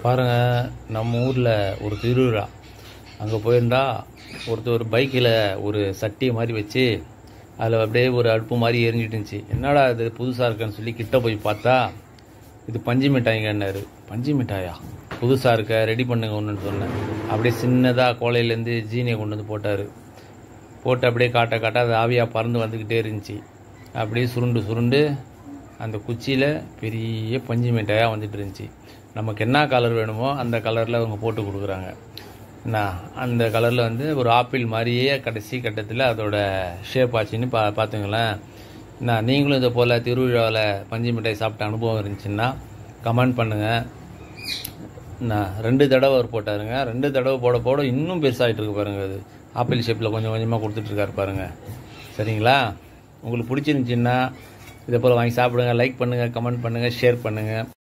பாருங்கள் நம்ம ஊரில் ஒரு திருவிழா அங்கே போயிருந்தா ஒருத்தர் பைக்கில் ஒரு சட்டி மாதிரி வச்சு அதில் அப்படியே ஒரு அடுப்பு மாதிரி எரிஞ்சிட்டு இருந்துச்சு என்னடா இது புதுசாக இருக்குன்னு சொல்லி கிட்ட போய் பார்த்தா இது பஞ்சு மிட்டாய்ங்கன்னாரு பஞ்சு மிட்டாயா புதுசாக இருக்க ரெடி பண்ணுங்க ஒன்றுன்னு சொன்னேன் அப்படியே சின்னதாக கோலையிலேருந்து ஜீனியை கொண்டு வந்து போட்டார் போட்டு அப்படியே காட்ட காட்ட அது ஆவியாக பறந்து வந்துக்கிட்டே இருந்துச்சு அப்படியே சுருண்டு சுருண்டு அந்த குச்சியில் பெரிய பஞ்சு மிட்டாயாக வந்துட்டு இருந்துச்சு நமக்கு என்ன கலர் வேணுமோ அந்த கலரில் அவங்க போட்டு கொடுக்குறாங்க என்ன அந்த கலரில் வந்து ஒரு ஆப்பிள் மாதிரியே கடைசி கட்டத்தில் அதோட ஷேப் ஆச்சுன்னு பா பார்த்துங்களேன் நான் நீங்களும் இதை போல் திருவிழாவில் பஞ்சு மிட்டாய் சாப்பிட்ட அனுபவம் இருந்துச்சுன்னா கமெண்ட் பண்ணுங்கள் நான் ரெண்டு தடவை அவர் போட்டாருங்க ரெண்டு தடவை போட போட இன்னும் பெருசாகிட்டு இருக்கு பாருங்க அது ஆப்பிள் ஷேப்பில் கொஞ்சம் கொஞ்சமாக கொடுத்துட்ருக்காரு பாருங்க சரிங்களா உங்களுக்கு பிடிச்சிருந்துச்சின்னா இதை போல் வாங்கி சாப்பிடுங்க லைக் பண்ணுங்கள் கமெண்ட் பண்ணுங்கள் ஷேர் பண்ணுங்கள்